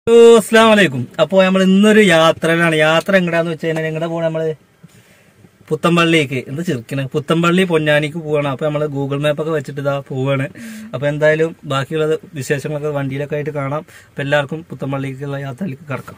അസ്സാം വലൈക്കും അപ്പോ നമ്മൾ ഇന്നൊരു യാത്രയിലാണ് യാത്ര എങ്ങടാന്ന് വെച്ച് കഴിഞ്ഞാൽ എങ്ങടെ പോണ നമ്മള് പുത്തമ്പള്ളിക്ക് എന്ത് ചെറുക്കണ് പുത്തമ്പള്ളി പൊന്നാനിക്ക് പോവാണ് അപ്പൊ നമ്മള് ഗൂഗിൾ മാപ്പ് ഒക്കെ വെച്ചിട്ട് ഇതാ പോവാണ് അപ്പൊ എന്തായാലും ബാക്കിയുള്ള വിശേഷങ്ങളൊക്കെ വണ്ടിയിലൊക്കെ ആയിട്ട് കാണാം അപ്പൊ എല്ലാവർക്കും പുത്തമ്പള്ളിക്കുള്ള യാത്രയിലേക്ക് കടക്കാം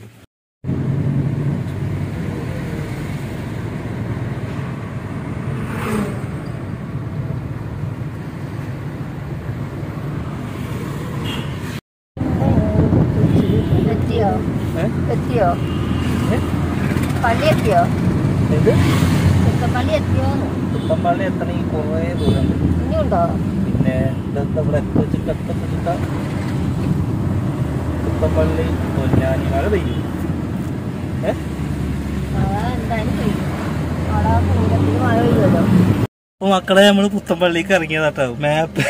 എത്തിയോ ഏ? എത്തിയോ ഏ? പള്ളി എത്തിയോ ഇത് പള്ളി എത്തിയോ പുത്തമ്പള്ളി എത്തണമെങ്കിൽ കുറേ ദൂരമുണ്ട് ഇനിയുണ്ടോ പിന്നെ ഇതൊക്കെ ഇവിടെ എത്തിച്ചിട്ട് എത്തിച്ചിട്ട് പുത്തമ്പള്ളി പൊന്നാനി മഴ പെയ്യും ഏഹ് മഴ എന്തായാലും പെയ്യും അവിടെ പൂരത്തിന് മഴ പെയ്യുമല്ലോ അപ്പൊ മക്കളെ നമ്മള് പുത്തമ്പള്ളിക്ക് ഇറങ്ങിയതാട്ടോ മാപ്പ്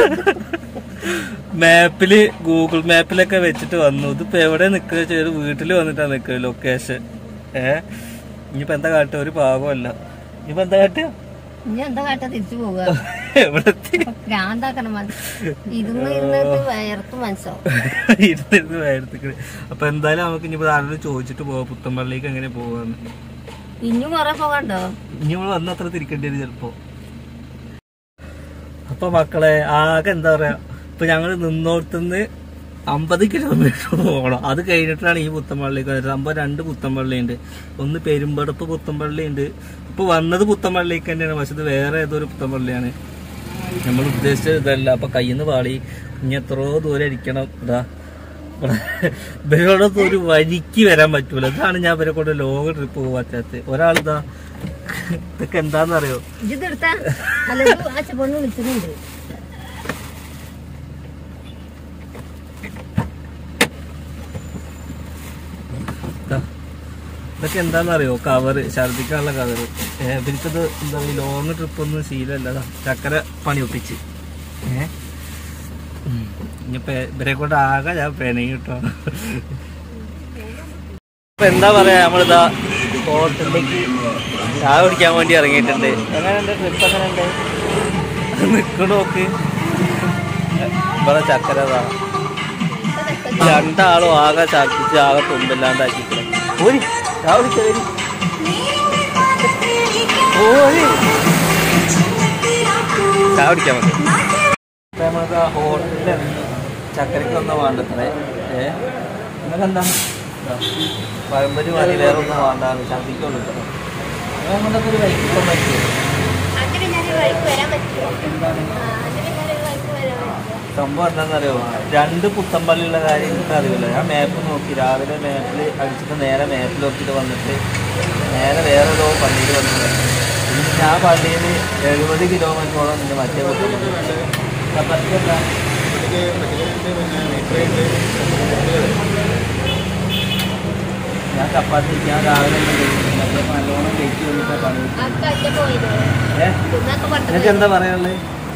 മാപ്പില് ഗൂഗിൾ മാപ്പിലൊക്കെ വെച്ചിട്ട് വന്നു ഇതിപ്പോ എവിടെ നിക്കുക ഒരു വീട്ടിൽ വന്നിട്ടാ നിക്കുക ലൊക്കേഷൻ ഏ ഇനിയിപ്പോ എന്താ കാട്ടുക ഒരു പാകമല്ല ഇനിയിപ്പോ എന്താ കാട്ടുക ഇനി എന്താ കാട്ടാ തിരിച്ചു പോവുക എവിടെ എത്തി ഭ്രാന്താക്കണം മതി ഇരുന്ന് ഇരുന്നിട്ട് വയർത്ത് മനസ്സോ ഇരുന്നിരുന്ന് വേർത്തിക്കണ് അപ്പൊ എന്തായാലും നമുക്ക് ഇനിയിപ്പോ ആരോട് ചോദിച്ചിട്ട് പോവാം പുത്തമ്പള്ളിക്ക് എങ്ങനെ പോവാന്ന് ഇനിയും കുറെ പോകണ്ടോ ഇനി നമ്മൾ വന്ന് അത്ര തിരിക്കേണ്ടി വരും ചിലപ്പോ അപ്പൊ മക്കളെ ആകെ എന്താ പറയാ ഇപ്പൊ ഞങ്ങൾ നിന്നോടത്തുനിന്ന് അമ്പത് കിലോമീറ്റർ പോകണം അത് കഴിഞ്ഞിട്ടാണ് ഈ പുത്തമ്പള്ളിക്ക് വരുന്നത് അമ്പത് രണ്ട് പുത്തമ്പള്ളി ഉണ്ട് ഒന്ന് പെരുമ്പടപ്പ് പുത്തമ്പള്ളി ഉണ്ട് ഇപ്പൊ വന്നത് പുത്തമ്പള്ളിക്ക് തന്നെയാണ് പക്ഷെ ഇത് വേറെ ഏതോ ഒരു പുത്തമ്പള്ളിയാണ് നമ്മൾ ഉദ്ദേശിച്ചത് ഇതല്ല അപ്പൊ കയ്യിൽ നിന്ന് പാളി ഇനി എത്രയോ ദൂരം ഇരിക്കണം ഇതാ ഇവരോടൊന്നും ഒരു വഴിക്ക് വരാൻ പറ്റൂല ഇതാണ് ഞാൻ ഇവരെ കൊണ്ട് ലോങ് ട്രിപ്പ് പോവാത്തത് ഒരാളിതാ ഇതൊക്കെ എന്താന്നറിയോ ഇത് എടുത്താ അല്ലെങ്കിൽ ആ ചെപ്പൊന്ന് വിളിക്കുന്നുണ്ട് ഇതാ. ഇതൊക്കെ എന്താന്നറിയോ കവറ് ഛർദിക്കാനുള്ള കവറ് ഇവർക്കത് എന്താ പറയുക ലോങ് ട്രിപ്പ് ഒന്നും ശീലമല്ല ദാ, ചക്കര പണി ഒപ്പിച്ച് ഏഹ് ഇനിയിപ്പോ ഇവരെ കൊണ്ട് ആകെ ഞാൻ പെണയും കിട്ടോ ഇപ്പൊ എന്താ പറയാ നമ്മളിതാ ഹോട്ടലിലേക്ക് ചായ കുടിക്കാൻ വേണ്ടി ഇറങ്ങിയിട്ടുണ്ട് എങ്ങനെയുണ്ട് ട്രിപ്പ് എങ്ങനെയുണ്ട് നിക്കണ നോക്ക് ഇവിടെ ചക്കര ഇതാ രണ്ടാളും ആകെ ചർപ്പിച്ച് ആകെ തുമ്പില്ലാണ്ടാക്കിട്ട് ഓരി രാവിലെ കയറി ഓരി ചായ കുടിക്കാൻ മതി ഇപ്പൊ നമ്മളിതാ ഹോട്ടലിൽ ചക്കരക്ക് ഒന്നും വേണ്ടത്രേ ഏ നിങ്ങൾക്ക് എന്താ പഴമ്പരി മതി വേറെ ഒന്നും വേണ്ടാന്ന് ഛർദിക്കുള്ളൂ ഇത്ര അങ്ങനത്തെ ഒരു വൈകിക്കാൻ പറ്റുമോ അങ്ങനെ ഞാൻ വഴിക്ക് വരാൻ പറ്റുമോ എന്താണ് അങ്ങനെ ഞാൻ വഴിക്ക് വരാൻ പറ്റുമോ സംഭവം എന്താണെന്നറിയോ രണ്ട് പുത്തമ്പള്ളിയുള്ള കാര്യം എനിക്ക് അറിയില്ല ഞാൻ മാപ്പ് നോക്കി രാവിലെ മാപ്പിൽ അടിച്ചിട്ട് നേരെ മാപ്പിൽ നോക്കിയിട്ട് വന്നിട്ട് നേരെ വേറെ ഏതോ പള്ളിയിൽ വന്നത് എന്നിട്ട് ഞാൻ പള്ളിയിൽ എഴുപത് കിലോമീറ്ററോളം ഉണ്ട് മറ്റേ പുത്തമ്പള്ളി ചപ്പാത്തി എന്താ ഞാൻ ചപ്പാത്തി ഞാൻ രാവിലെ തന്നെ കഴിച്ചു. മറ്റേ നല്ലോണം കഴിച്ചു വന്നിട്ട് പണി കിട്ടി. ആ കറ്റ പോയത് ഏഹ് തിന്നൊക്കെ നിങ്ങൾക്ക് പറഞ്ഞു എന്താ പറയാനുള്ളത്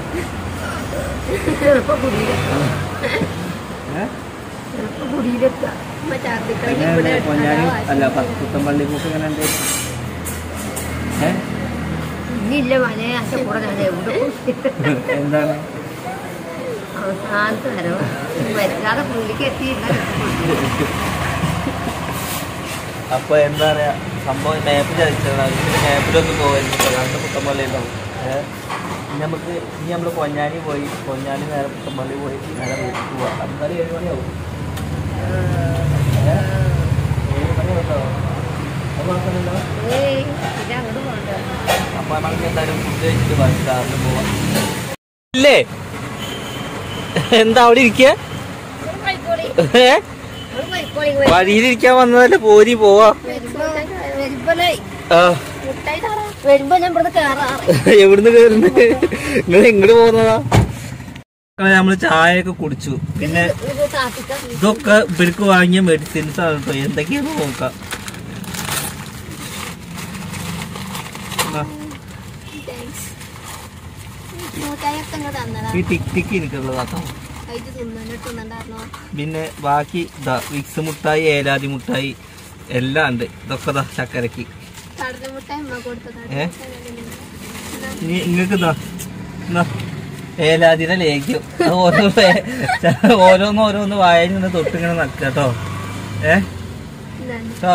എളുപ്പം കുടിയിലെത്താം ഏഹ് എളുപ്പം കുടിയിലെത്താം ഇപ്പൊ ഛർദിക്കണമെങ്കിൽ ഇവിടെ എങ്ങനെയുണ്ട് പൊന്നാനി വാശി. അല്ല പുത്തമ്പള്ളി കൂട്ട് എങ്ങനെ ഉണ്ട് ഏഹ് ഇന്നില്ല മനെ അച്ഛക്കൂടെ ഞാൻ എവിടെ പോയി? എന്താണ് അവസാനത്തെ വരവ് വരക്കാതെ പുള്ളിക്ക് എത്തിയില്ല അപ്പൊ എന്താ പറയാ സംഭവം മാപ്പ് ചതിച്ചതാണ് മാപ്പിലൊന്നും പോകരുത് രണ്ട് പുത്തമ്പള്ളി ഉണ്ടാവും ഏഹ് ഇനി നമുക്ക് ഇനി നമ്മൾ പൊന്നാനി പോയി പൊന്നാനി നേരെ പുത്തമ്പള്ളി പോയി നേരെ വീട്ടിൽ പോവാം എന്തായാലും ഏഴ് മണിയാവും ഏഹ് ഏഴ് മണി ഉണ്ടാവും അത് കുഴപ്പമില്ലല്ലോ ഏയ് ഇത് അങ്ങോട്ട് പോകണ്ട അപ്പൊ നമുക്ക് എന്തായാലും ഫുഡ് കഴിച്ചിട്ട് ബസ് കാറിൽ പോവാം ഇല്ലേ എന്താ അവിടെ ഇരിക്കുക ഏഹ് വഴിയിലിരിക്കാൻ വന്നതല്ലേ പോരി പോവാ ആ വരുമ്പോ ഞാൻ ഇവിടുന്ന് കേറാറ് എവിടുന്ന് കയറുന്നത് നിങ്ങൾ ഇങ്ങോട്ട് പോകുന്നതാ നമ്മള് ചായയൊക്കെ കുടിച്ചു പിന്നെ ഇത് താത്തിക്ക ഇതൊക്കെ ഇവർക്ക് വാങ്ങിയ മെഡിസിൻസ് ആണ് കേട്ടോ എന്തൊക്കെയാന്ന് നോക്കാം ആ, മൂത്തായൊക്കെ ഇങ്ങ് തന്നതാ ഈ ടിക് ടിക്ക് എനിക്കുള്ളതാട്ടോ കഴിച്ച് തിന്നിട്ട് തിന്നണ്ടായിരുന്നോ പിന്നെ ബാക്കി ഇതാ വിക്സ് മുട്ടായി ഏലാതി മുട്ടായി എല്ലാം ഉണ്ട് ഇതൊക്കെ ഇതാ ചക്കരക്ക് കടല മുട്ടായി ഉമ്മ കൊടുത്തതാ ഏ ഇനി ഇങ്ങക്ക് ഇതാ എന്നാ ഏലാതിര ലേഖ്യം അത് ഓരോ പേ- ഓരോന്ന് ഓരോന്ന് വായിൽ നിന്ന് തൊട്ടിങ്ങനെ നക്കുക കേട്ടോ ഏ കേട്ടോ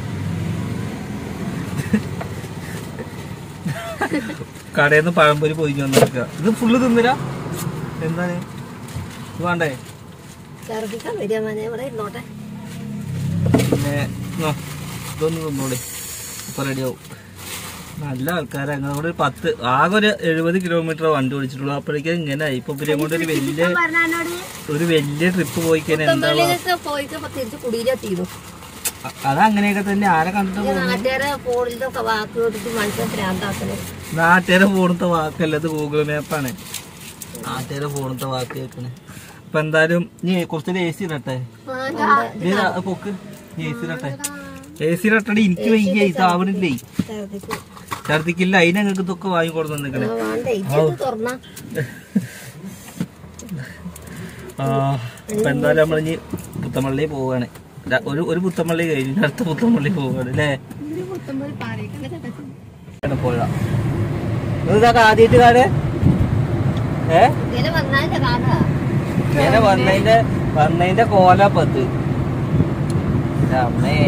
കടയിൽ നിന്ന് പഴംപൊരി പോയി വന്നിരിക്കുക ഇത് ഫുള്ള് തിന്നില്ല എന്താണ് ഇത് വേണ്ടേ ഛർദിക്കാൻ വരിക മനെ ഇവിടെ ഇരുന്നോട്ടെ പിന്നെ ആ, ഇതൊന്ന് തിന്നോളി അപ്പൊ റെഡിയാവും നല്ല ആൾക്കാരാ ഞങ്ങളോട് ഒരു പത്ത് ആകെ ഒരു എഴുപത് കിലോമീറ്റർ വണ്ടി ഓടിച്ചിട്ടുള്ളൂ അപ്പോഴേക്കും ഇങ്ങനെ ആയി ഇപ്പൊ ഇവരെ കൊണ്ട് ഒരു വലിയ പറഞ്ഞോട് ഒരു വലിയ ട്രിപ്പ് പോയി കഴിഞ്ഞാൽ എന്താ പുത്തമ്പള്ളിയിലൊക്കെ പോയിട്ട് ഇപ്പൊ തിരിച്ച് കുടിയിലെത്തിയിരുന്നു അ- അതങ്ങനെയൊക്കെ തന്നെ ആരെ കണ്ടിട്ട് ഈ നാട്ടുകാരെ ഫോണിലൊക്കെ വാക്ക് കേട്ടിട്ട് മനുഷ്യൻ ഭ്രാന്താക്കണേ നാട്ടുകാരെ ഫോണത്തെ വാക്കല്ല ഇത് ഗൂഗിൾ മാപ്പാണ് നാട്ടുകാരെ ഫോണത്തെ വാക്ക് കേൾക്കണേ അപ്പൊ എന്തായാലും നീ കുറച്ചൊരു എ സി ഇടട്ടെ നീ ഇതാ, പൊക്ക് എ സി ഇടട്ടെ എ സി ഇടട്ടെ എനിക്ക് വയ്യ ഇത് ആവണില്ലേ ഛർദിക്കും ഛർദിക്കില്ല അതിന് ഞങ്ങൾക്ക് ഇതൊക്കെ വാങ്ങി കൊടുത്തു നിൽക്കണേ ആ, വേണ്ടേ ഇത് തുറന്ന ആ അപ്പൊ എന്തായാലും നമ്മളിനി പുത്തമ്പള്ളി പോവാണ് ര- ഒരു ഒരു പുത്തമ്പള്ളി കഴിഞ്ഞു ഇനി അടുത്ത പുത്തമ്പള്ളി പോവാണ് അല്ലേ പുഴ ഇതൊക്കെ ആദ്യമായിട്ട് കാട് ഏ ഇതില് വന്നാലേ കാണുക ഇങ്ങനെ വന്നതിന്റെ വന്നതിന്റെ കോലപ്പത്ത് അമ്മേ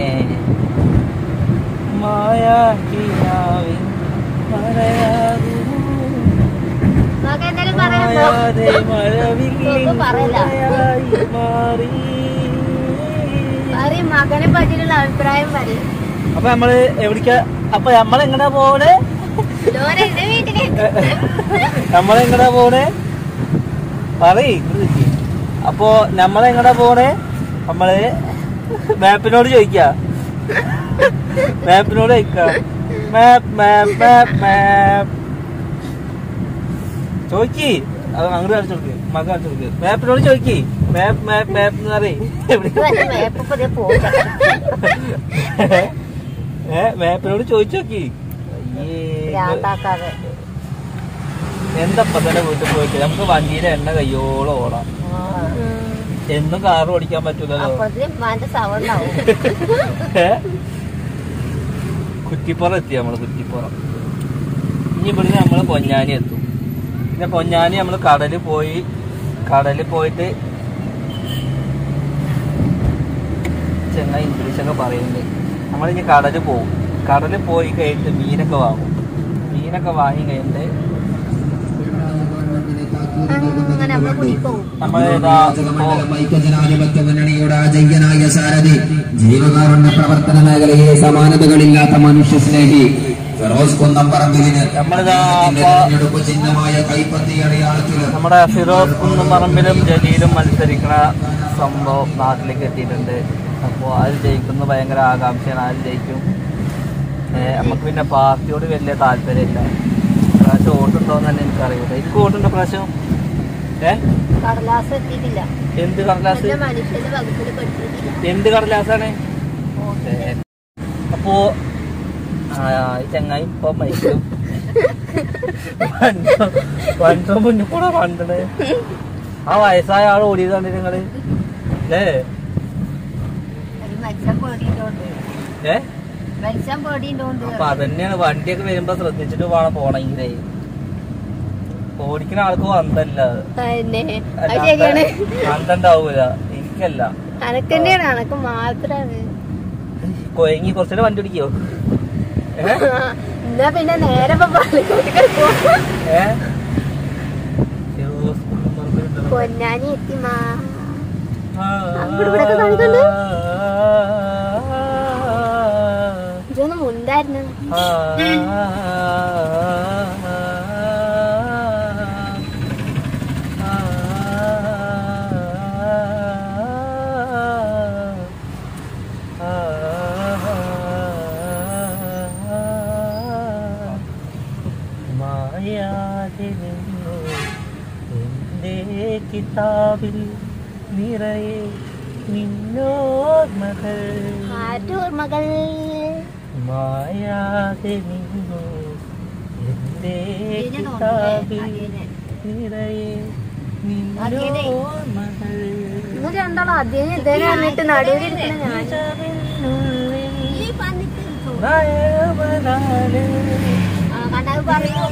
മായാക്കിനാവിൻ മറയാകുമോ നമുക്ക് എന്തായാലും പറയാമോ മായാതെ മഴവില്ലിൻ ഒന്നും പറയില്ല. കുടയായി മാറി പറയും മകനെ പറ്റിയുള്ള അഭിപ്രായം പറയും അപ്പൊ നമ്മള് എവിടേക്കാ അപ്പൊ നമ്മളെങ്ങടാ പോണേ ലോന എന്റെ വീട്ടിലേക്ക് നമ്മളെങ്ങടാ പോണേ പറയ് ഇങ്ങട് നിക്ക്. അപ്പൊ നമ്മളെങ്ങടാ പോണേ നമ്മള് മാപ്പിനോട് ചോദിക്ക മാപ്പിനോട് ചോദിക്ക മാപ്പ് മാപ്പ് മാപ്പ് മാപ്പ് ചോദിക്കി അത് അങ്ങോട്ട് കാണിച്ചു കൊടുക്ക് മക കാണിച്ചു കൊടുക്ക് മാപ്പിനോട് ചോദിക്കി മാപ്പ് മാപ്പ് മാപ്പ് എന്ന് പറയ് എവിടെ മേപ്പ് പതിയെ പോകാം ഏ മാപ്പിനോട് ചോദിച്ചു നോക്കി അയ്യേ ഭ്രാന്താക്കാതെ എന്തപ്പ തന്നെ വീട്ടിൽ പോയിട്ട് നമുക്ക് വണ്ടിയിലെ എണ്ണ കയ്യോളം ഓടാം എന്നും കാർ ഓടിക്കാൻ പറ്റൂലല്ലോ അപ്പഴത്തേക്കും മാന്റെ സവണ്ടാവും ഏ? കുറ്റിപ്പുറം എത്തി നമ്മള് കുറ്റിപ്പുറം ഇനി ഇവിടുന്ന് നമ്മള് പൊന്നാനി എത്തും പിന്നെ പൊന്നാനി നമ്മള് കടലിൽ പോയി കടലിൽ പോയിട്ട് ചെന്ന ഇംഗ്ലീഷൊക്കെ പറയുന്നുണ്ട് നമ്മളിനി കടലിൽ പോകും കടലിൽ പോയി കഴിഞ്ഞിട്ട് മീനൊക്കെ വാങ്ങും മീനൊക്കെ വാങ്ങി കഴിഞ്ഞിട്ട് അങ്ങനെ നമ്മള് കുടി പോകും നമ്മളേതാ ഇപ്പോ ഐക്യജനാധിപത്യ മുന്നണിയുടെ അജയ്യനായ സാരഥി ജീവകാരുണ്യ പ്രവർത്തന മേഖലയെ സമാനതകളില്ലാത്ത മനുഷ്യ സ്നേഹി ഫിറോസ് കുന്നംപറമ്പിലിന് നമ്മളിതാ ഇപ്പോ തെരഞ്ഞെടുപ്പ് ചിഹ്നമായ കൈപ്പത്തി അടയാളത്തിൽ നമ്മുടെ ഫിറോസ് കുന്നുമറമ്പിലും ജലീലും മത്സരിക്കുന്ന സംഭവം നാട്ടിലേക്ക് എത്തിയിട്ടുണ്ട് അപ്പോൾ ആര് ജയിക്കുന്ന ഭയങ്കര ആകാംക്ഷയാണ് ആര് ജയിക്കും ഏഹ് നമുക്ക് പിന്നെ പാർട്ടിയോട് വലിയ താല്പര്യമില്ല പ്രാവശ്യം വോട്ടുണ്ടോന്ന് തന്നെ എനിക്കറിയില്ല എനിക്ക് വോട്ടുണ്ടോ പ്രാവശ്യം ഏ കടലാസ് എത്തിയിട്ടില്ല എന്ത് കടലാസ് എന്റെ മനുഷ്യന്റെ വകുപ്പിൽ പെട്ടിട്ടില്ല എന്ത് കടലാസാണ് ഏ. അപ്പോ ആ ഈ ചങ്ങായി ഇപ്പൊ മരിക്കും വണ്ടോ മുന്നിൽ കൂടെ കണ്ടത് ആ വയസ്സായ ആൾ ഓടിയത് കണ്ടിട്ട് നിങ്ങള് ഏ ഒരു മത്സ്യം പേടിയുണ്ടോണ്ട് ഏ മത്സ്യം പേടിയുണ്ടോണ്ട് അപ്പൊ അതന്നെയാണ് വണ്ടിയൊക്കെ വരുമ്പോ ശ്രദ്ധിച്ചിട്ട് വേണം പോണെങ്കിലേ ഓടിക്കുന്ന ആൾക്ക് വന്തല്ല തന്നെ അത് ശരിയാണ് വന്തണ്ടാവൂല എനിക്കല്ല അനക്കന്നെയാണ് അനക്ക് മാത്രാണ് കൊയങ്ങി കുറച്ചുകൂടെ വണ്ടി ഓടിക്കോ ഏ എന്നാ പിന്നെ നേരെ ഇപ്പൊ പള്ളിക്കൂട്ടിക്ക് പോകും ഏ ഫിറോസ് കുന്നുമറമ്പിലുണ്ടല്ലോ. പൊന്നാനി എത്തി മാ അങ്ങോട്ട് ഇവിടൊക്കെ കാണിക്കണ്ട്? ഇതൊന്നും മുണ്ടായിരുന്നു മായാതെ നിന്നു എന്റെ കിതാബിൽ നിറയെ നിന്നോർമകൾ ആറ്റോർമകൾ മായാതെ നിന്നു എന്റെ ഇതിനെ കിതാബിൽ നോക്കണേ, നിറയെ അതിനെ. നിന്നോർമകൾ നിങ്ങൾ രണ്ടാളും അദ്ദേഹം ഇദ്ദേഹം എന്നിട്ട് നടുവിലിരിക്കണ ഞാൻ ചവിനുള്ളിൽ ഈ പന്നിക്ക് നയവനാല് ആ, അത് പറയൂ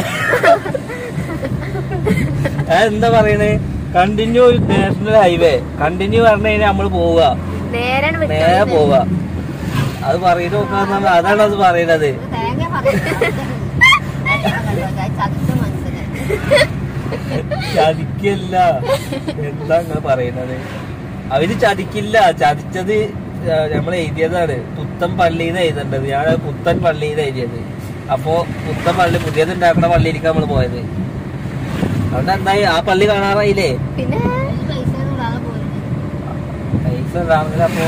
ഏ, എന്താ പറയണേ കണ്ടിന്യൂ നാഷണൽ ഹൈവേ കണ്ടിന്യൂ പറഞ്ഞു കഴിഞ്ഞാൽ നമ്മൾ പോവുക നേരെ നേരെ പോവുക അത് പറയുന്നത് നോക്കാന്ന് അതാണ് അത് പറയുന്നത് തേങ്ങ പറയുന്നത് ചതുക്ക മനസ്സിലായി ചതിക്കല്ല എന്താ നിങ്ങൾ പറയുന്നത് അവര് ചതിക്കില്ല ചതിച്ചത് നമ്മൾ എഴുതിയതാണ് പുത്തൻ പള്ളിന്ന് എഴുതേണ്ടത് ഞാൻ പുത്തൻ പള്ളിന്ന് എഴുതിയത് അപ്പോ പുത്തൻ പള്ളി പുതിയത് ഉണ്ടാക്കുന്ന പള്ളിയിലേക്ക് നമ്മൾ പോയത് അതുകൊണ്ട് എന്തായി ആ പള്ളി കാണാറായില്ലേ പിന്നെ പൈസ കൂടാതെ പോരുന്നത് പൈസ ഉണ്ടാവുന്നില്ല അപ്പോ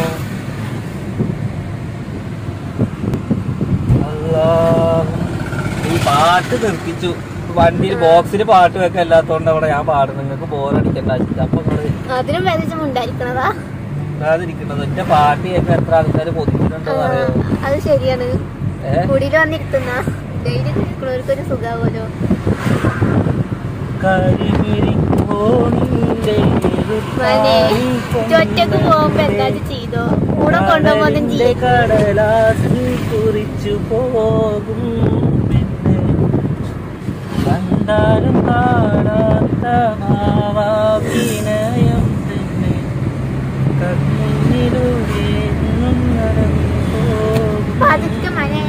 അല്ലാ. ഈ പാട്ട് നിർത്തിച്ചു വണ്ടിയിൽ ബോക്സിൽ പാട്ട് വെക്കാൻ അല്ലാത്തോണ്ട് അവിടെ ഞാൻ പാടും നിങ്ങൾക്ക് ബോറടിക്കണ്ട അപ്പൊ നിങ്ങള് അതിനും വേദിച്ചും ഉണ്ടായിരിക്കണതാ ഇരിക്കുന്നത് ഒറ്റ പാട്ട് കേൾക്കാൻ എത്ര ആൾക്കാർ പൊതിക്കുന്നുണ്ടോ അറിയോ അത് ശരിയാണ് ഏ കുടിയിൽ വന്നിരുത്തുന്ന ഡെയിലി കേൾക്കുന്നവർക്ക് ഒരു സുഖാവുമല്ലോ മോനെ, ഒറ്റക്ക് പോകുമ്പോ എന്താ ചെയ്തോ കൂടെ കൊണ്ടുപോകുമ്പോൾ ചെയ്യും കടലാസിൽ കുറിച്ചു പോകും പിന്നെ കണ്ടാലും കാണാത്ത ഭാവാഭിനയം തന്നെ കണ്ണിലൂടെ എന്നും നടന്നു പോകും പതുക്കെ മനെ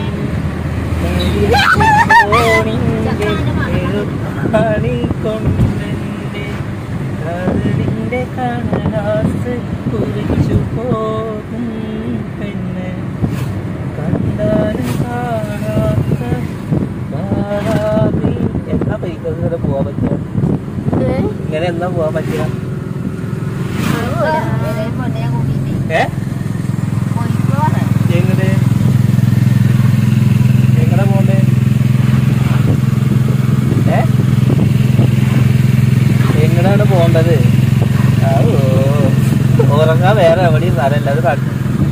കൊണ്ടെന്റെ കടലിന്റെ കടലാസ് കുറിച്ചു പോകും പെണ്ണ് കണ്ടാലും കാണാത്ത ഭാവാഭി- എന്നാ പൈക്കങ്ങനെ പോവാൻ പറ്റുക ഇങ്ങനെ എന്നാ പോവാൻ പറ്റുക ഏ എങ്ങനെ എങ്ങനെ പോണ്ടേ ഏ എങ്ങനെയാണ് പോണ്ടത് ആവോ. ഉറങ്ങാൻ വേറെ എവിടെയും സ്ഥലമല്ല അത് കണ്ടു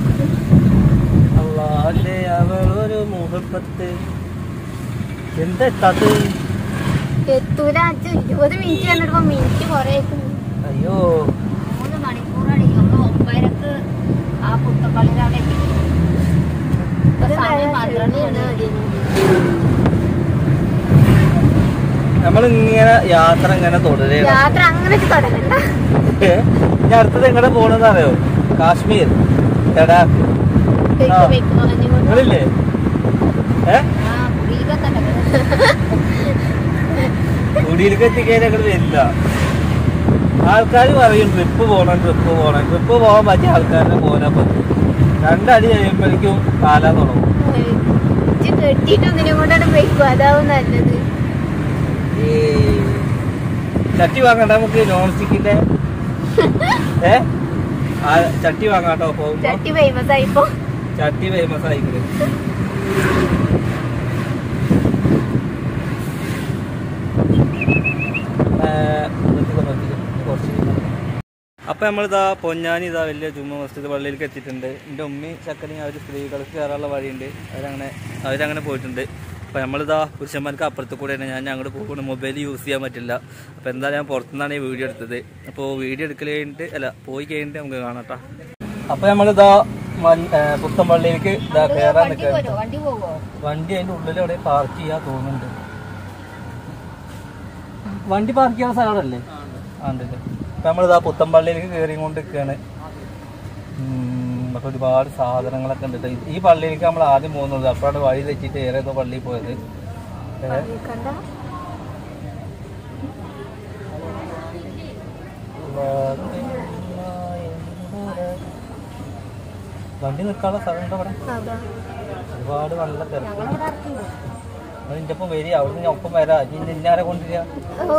അള്ളാല്ലേ അവളൊരു മുഹബത്ത് എന്താ എത്താത്തത് എത്തൂല അച്ഛൻ ഇരുപത് മിനിറ്റ് കണ്ടിട്ട് മിനിറ്റ് കൊറേ അയ്യോ മൂന്ന് മണിക്കൂറാണ് നമ്മൾ ഒമ്പതരക്ക് ആ പുത്തപ്പള്ളിയിൽ അവിടെ എത്തി ഇപ്പൊ സമയം പന്ത്രണ്ട് മണി നമ്മളിങ്ങനെ യാത്ര ഇങ്ങനെ തുടരുകയാണ് യാത്ര അങ്ങനെ തുടങ്ങണ്ട ഏ? ഇനി അടുത്തത് എങ്ങനെ പോണെന്ന് അറിയോ കാശ്മീർ ലഡാക്ക് വെക്കോ, വെക്കോ, അഞ്ഞു കൊണ്ട്. നിങ്ങളില്ലേ ഏ ആ, കുടിയിലൊക്കെ ഉണ്ട്. കുടിയിലേക്ക് എത്തിക്കാൻ ഞങ്ങൾ വരില്ല ആൾക്കാർ പറയും ട്രിപ്പ് പോകണം ട്രിപ്പ് പോകണം ട്രിപ്പ് പോകാൻ പറ്റിയ ആൾക്കാരെ പോരാൻ പറ്റും രണ്ടടി കഴിയുമ്പോഴേക്കും കാലാൻ തുടങ്ങും ഇജ്ജ് കെട്ടിയിട്ട് ഒന്നിനും കൊണ്ടാണ് വെക്കും അതാവും നല്ലത് ഈ ചട്ടി വാങ്ങണ്ട നമുക്ക് നോൺ സ്റ്റിക്കിന്റെ ഏ ആ ചട്ടി വാങ്ങാട്ടോ പോകുമ്പോ ചട്ടി ഫേമസ് ആയിപ്പോ ചട്ടി ഫേമസ് ആയിക്കണ് അപ്പൊ നമ്മളിതാ പൊന്നാനി ഇതാ വലിയ ജുമ്മ മസ്ജിദ് പള്ളിയിലേക്ക് എത്തിയിട്ടുണ്ട് എൻ്റെ ഉമ്മയും ചക്കരയും അവർ സ്ത്രീകൾക്ക് കയറാനുള്ള വഴിയുണ്ട് അവരങ്ങനെ അവരങ്ങനെ പോയിട്ടുണ്ട് അപ്പോൾ നമ്മളിതാ പുരുഷന്മാർക്ക് അപ്പുറത്ത് കൂടെയാണ് ഞാൻ അങ്ങോട്ട് പോകുന്നു മൊബൈൽ യൂസ് ചെയ്യാൻ പറ്റില്ല അപ്പോൾ എന്തായാലും ഞാൻ പുറത്തുനിന്നാണ് ഈ വീഡിയോ എടുത്തത് അപ്പോൾ വീഡിയോ എടുക്കൽ കഴിഞ്ഞിട്ട് അല്ല പോയി കഴിഞ്ഞിട്ട് നമുക്ക് കാണാം അപ്പോൾ നമ്മളിതാ മൻ- ഏ, പുത്തൻപള്ളിയിലേക്ക് ഇതാ കയറാൻ വണ്ടി നിൽക്കുക പോരോ വണ്ടി പോവോ വണ്ടി അതിന്റെ ഉള്ളിൽ എവിടെ പാർക്ക് ചെയ്യാൻ തോന്നുന്നുണ്ട് വണ്ടി പാർക്ക് ചെയ്യാൻ സ്ഥലമല്ലേ ആ ഉണ്ട് ഉണ്ട്. ഇപ്പൊ നമ്മളിതാ പുത്തൻപള്ളിയിലേക്ക് കയറി കൊണ്ട് നിൽക്കുകയാണ് അപ്പൊ ഒരുപാട് സാധനങ്ങളൊക്കെ ഉണ്ട് ട്ടോ. ഈ പള്ളിയിലേക്ക് നമ്മൾ ആദ്യം പോകുന്നത് അപ്പോഴാണ് വഴി തെറ്റിയിട്ട് ഏറെ ഏതോ പള്ളിയിൽ പോയത് ഏ? കണ്ട വണ്ടി നിൽക്കാനുള്ള സ്ഥലം ഉണ്ടോ ഇവിടെ അതാ ഒരുപാട് നല്ല തിരക്ക് ഞങ്ങളിവിടെ ഇറക്കിണ്ട് നിന്റെ ഒപ്പം വരിക അവിടെ നിന്ന് ഒപ്പം വരാ ഇനി ഇന്നാരെ കൊണ്ടുവരിക ഓ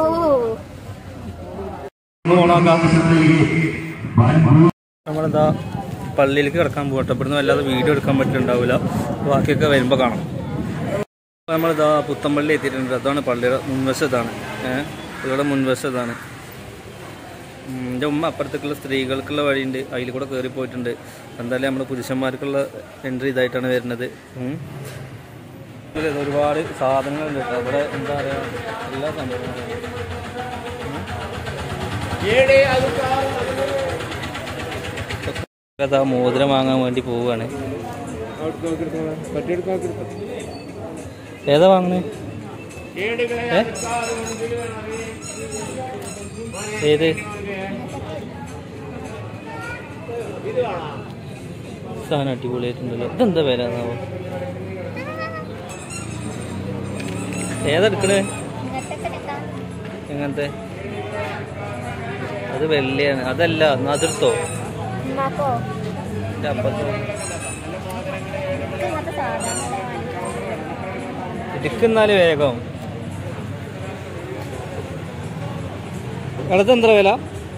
നമ്മളെന്താ പള്ളിയിലേക്ക് കിടക്കാൻ പോകട്ടെ ഇവിടുന്ന് വല്ലാതെ വീഡിയോ എടുക്കാൻ പറ്റുന്നുണ്ടാവില്ല ബാക്കിയൊക്കെ വരുമ്പോൾ കാണാം അപ്പോൾ നമ്മളിതാ പുത്തമ്പള്ളി എത്തിയിട്ടുണ്ട് അതാണ് പള്ളിയുടെ മുൻവശം ഇതാണ് ഏഹ് ഇവിടെ മുൻവശം ഇതാണ് ഉം, എൻ്റെ ഉമ്മ അപ്പുറത്തേക്കുള്ള സ്ത്രീകൾക്കുള്ള വഴിയുണ്ട് അതിൽ കൂടെ കയറി പോയിട്ടുണ്ട് എന്തായാലും നമ്മുടെ പുരുഷന്മാർക്കുള്ള എൻട്രി ഇതായിട്ടാണ് വരുന്നത് ഉം. ഇതില് ഒരുപാട് സാധനങ്ങളുണ്ട് കേട്ടോ ഇവിടെ എന്താ പറയുക എല്ലാ സംഭവങ്ങളും അതാ മോതിരം വാങ്ങാൻ വേണ്ടി പോവുകയാണ് ഏതാ വാങ്ങണേ ഏ? ഏത് സാധനം അടിപൊളിയായിട്ടുണ്ടല്ലോ ഇതെന്താ പേരാ എന്നാവോ ഏതെടുക്കണേ ഇങ്ങനത്തെ എടുക്കാം എങ്ങനത്തെ അത് വെള്ളയാണ് അതല്ല എന്നാ അതെടുത്തോ ഉമ്മാക്കോ എൻ്റെ അപ്പത്തോ എനിക്ക് ഇങ്ങനത്തെ സാധാരണ എടുക്കുന്നാല് വേഗം അടുത്ത് എന്താ വില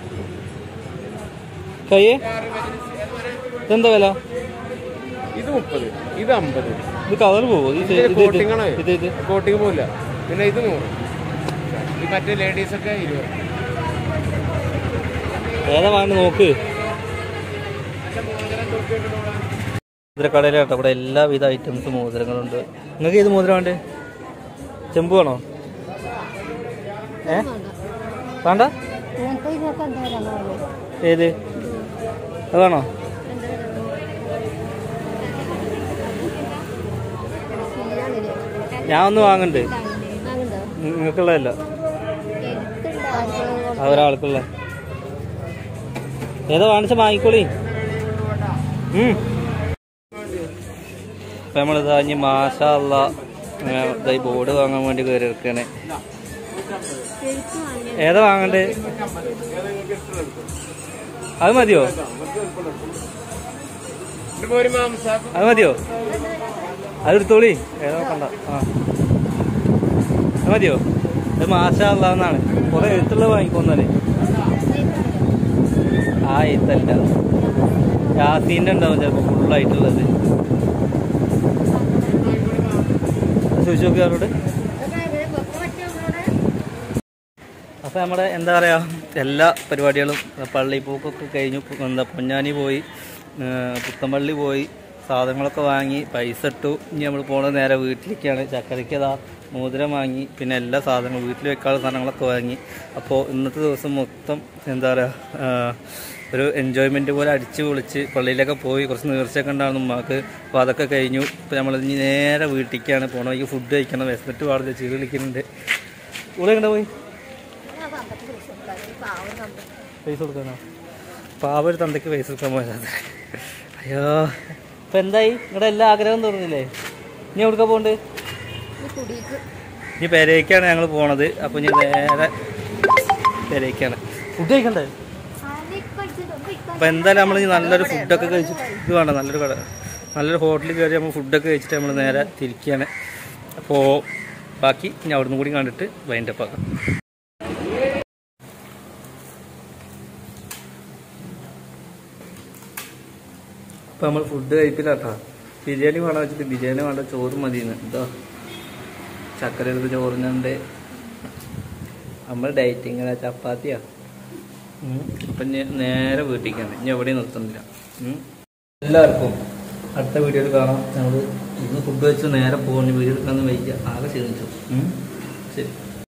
കൈ ഇതെന്താ വില ഇത് മുപ്പത് ഇത് അമ്പത് ഇത് കളർ പോവോ ഇത് ഇത് ഇത് coating ആണ്. ഇത് ഇത് കോട്ടിങ് പോല പിന്നെ ഇത് നൂറ് ഈ മറ്റേ ലേഡീസ് ഒക്കെ ഇരുപത് ഏതാ വാങ്ങി നോക്ക് മോതിരക്കടയിലാട്ടോ ഇവിടെ എല്ലാവിധ ഐറ്റംസ് മോതിരങ്ങളുണ്ട് നിങ്ങൾക്ക് ഏത് മോതിരം വേണ്ടേ ചെമ്പ് വേണോ ഏ വേണ്ട ഇങ്ങനത്തെ ഇതൊക്കെ എന്താ വില ഏത് അത് വേണോ ഞാൻ ഒന്ന് വാങ്ങണ്ട് നിങ്ങൾക്കുള്ളതല്ല ആ ഒരാൾക്കുള്ള ഏതാ വാങ്ങിച്ച വാങ്ങിക്കോളി ഉം. അപ്പൊ നമ്മളിതാ ഇനി മാഷല്ല ഈ ബോർഡ് വാങ്ങാൻ വേണ്ടി കയറി ഇരിക്കണേ ഏതാ വാങ്ങണ്ടേ അത് മതിയോ ഇതിപ്പോ ഒരു മാംസം അത് മതിയോ അത് എടുത്തോളി ഏതാ നോക്കണ്ട ആ അത് മതിയോ അത് മാഷല്ലാന്നാണ് കുറെ എഴുത്തുള്ള വാങ്ങിക്കൊന്നാലേ ആ എഴുത്തല്ല യാസീൻ്റെ ഉണ്ടാവും ചിലപ്പോൾ ഫുള്ളായിട്ടുള്ളത് ചോദിച്ചു നോക്കി അവരോട് അപ്പോൾ നമ്മുടെ എന്താ പറയുക എല്ലാ പരിപാടികളും പള്ളി പൂക്കൊക്കെ കഴിഞ്ഞു പു- എന്താ പൊന്നാനി പോയി ആ, പുത്തമ്പള്ളി പോയി സാധനങ്ങളൊക്കെ വാങ്ങി പൈസ ഇട്ടു ഇനി നമ്മൾ പോണത് നേരെ വീട്ടിലേക്കാണ് ചക്കരയ്ക്ക് അതാ മോതിരം വാങ്ങി പിന്നെ എല്ലാ സാധനങ്ങളും വീട്ടിൽ വെക്കാനുള്ള സാധനങ്ങളൊക്കെ വാങ്ങി അപ്പോൾ ഇന്നത്തെ ദിവസം മൊത്തം എന്താ പറയുക ഒരു എൻജോയ്മെൻറ്റ് പോലെ അടിച്ച് പൊളിച്ച് പള്ളിയിലൊക്കെ പോയി കുറച്ച് നേർച്ചയൊക്കെ ഉണ്ടായിരുന്നു ഉമ്മാക്ക് അപ്പോൾ അതൊക്കെ കഴിഞ്ഞു ഇപ്പോൾ നമ്മൾ ഇനി നേരെ വീട്ടിലേക്കാണ് പോകണം ഈ ഫുഡ് കഴിക്കണം വിശന്നിട്ട് പാടില്ല ചീറി വിളിക്കുന്നുണ്ട് ഇവിടെ എങ്ങനെ പോയി പൈസ കൊടുക്കാനോ പാവ ഒരു തന്തയ്ക്ക് പൈസ കൊടുക്കാൻ പോയത് അയ്യോ ഇപ്പൊ എന്തായി നിങ്ങളുടെ എല്ലാ ആഗ്രഹവും തുറന്നില്ലേ ഇനി എവിടുക്ക പോണ്ട് ഇനി പെരേക്കാണ് ഞങ്ങൾ പോണത് അപ്പൊ ഇനി നേരെ പെരേക്കാണ് ഫുഡ് കഴിക്കണ്ടേ അപ്പൊ എന്തായാലും നമ്മൾ നല്ലൊരു ഫുഡൊക്കെ കഴിച്ചു ഇത് വേണ്ട നല്ലൊരു കട നല്ലൊരു ഹോട്ടലിൽ കയറി നമ്മൾ ഫുഡൊക്കെ കഴിച്ചിട്ട് നമ്മൾ നേരെ തിരിക്കുകയാണ് അപ്പോൾ ബാക്കി ഇനി അവിടുന്ന് കൂടി കണ്ടിട്ട് വൈൻഡപ്പ് ആക്കാം ഇപ്പം നമ്മൾ ഫുഡ് കഴിപ്പില്ലാട്ടാ ബിരിയാണി വേണം വെച്ചിട്ട് ബിരിയാണി വേണ്ട ചോറ് മതിയെന്ന് ഇതാ ചക്കര എടുത്ത് ചോറിനുണ്ട് നമ്മൾ ഡയറ്റിങ്ങനെ ചപ്പാത്തിയാ ഉം. അപ്പം ഇനി നേരെ വീട്ടിലേക്കാണ് ഇനി എവിടെയും നിർത്തുന്നില്ല ഉം. എല്ലാവർക്കും അടുത്ത വീഡിയോയിൽ കാണാം ഞങ്ങൾ ഇന്ന് ഫുഡ് വെച്ച് നേരെ പോകുന്നു വീഡിയോ എടുക്കാമെന്ന് വൈകിയ ആകെ ക്ഷീണിച്ചു ഉം. ശരി